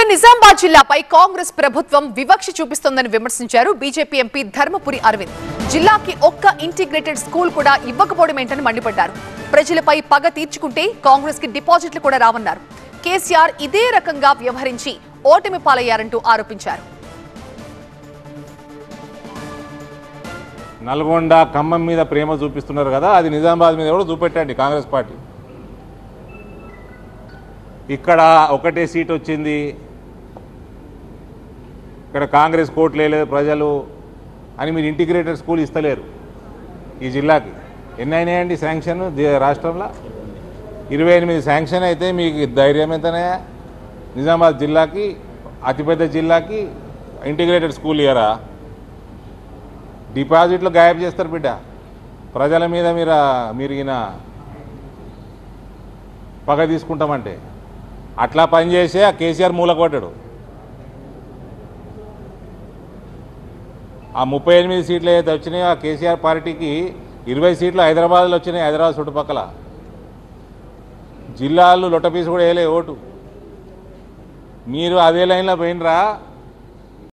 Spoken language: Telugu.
నిజామాబాద్ జిల్లాపై కాంగ్రెస్ ప్రభుత్వం వివక్ష చూపిస్తోందని విమర్శించారు బీజేపీ ఎంపీ ధర్మపురి అరవింద్ జిల్లాకి ఒక్క ఇంటిగ్రేటెడ్ స్కూల్ కూడా ఇవ్వకపోవడం ఏంటని మండిపడ్డారు ప్రజలపై పగ తీర్చుకుంటే కాంగ్రెస్ కి డిపాజిట్లు కూడా రావన్నారు కేసీఆర్ ఇదే రకంగా వ్యవహరించి ఓటమి పాలయ్యారంటూ ఆరోపించారు నల్గొండ ఖమ్మం మీద ప్రేమ చూపిస్తున్నారు కదా అది నిజామాబాద్ మీద కూడా చూపెట్టండి కాంగ్రెస్ పార్టీ ఇక్కడ ఒకటే సీట్ వచ్చింది ఇక్కడ కాంగ్రెస్ కోట్లు వేయలేదు ప్రజలు అని మీరు ఇంటిగ్రేటెడ్ స్కూల్ ఇస్తలేరు ఈ జిల్లాకి ఎన్ని అయినాయండి శాంక్షన్ జి- రాష్ట్రంలో ఇరవై ఎనిమిది శాంక్షన్ అయితే మీకు ధైర్యం ఎంతనే నిజామాబాద్ జిల్లాకి అతిపెద్ద జిల్లాకి ఇంటిగ్రేటెడ్ స్కూల్ ఇయరా డిపాజిట్లు గాయబ్ చేస్తారు బిడ్డ ప్రజల మీద మీరు మీరు ఈయన పగ తీసుకుంటామంటే అట్లా పనిచేసే ఆ కేసీఆర్ మూల కొట్టాడు ఆ ముప్పై ఎనిమిది సీట్లు ఏదైతే వచ్చినాయో ఆ కేసీఆర్ పార్టీకి ఇరవై సీట్లు హైదరాబాద్లో వచ్చినాయి హైదరాబాద్ చుట్టుపక్కల జిల్లాలు లొట్టపీసు కూడా వేయలే ఓటు మీరు అదే లైన్లో పోయినరా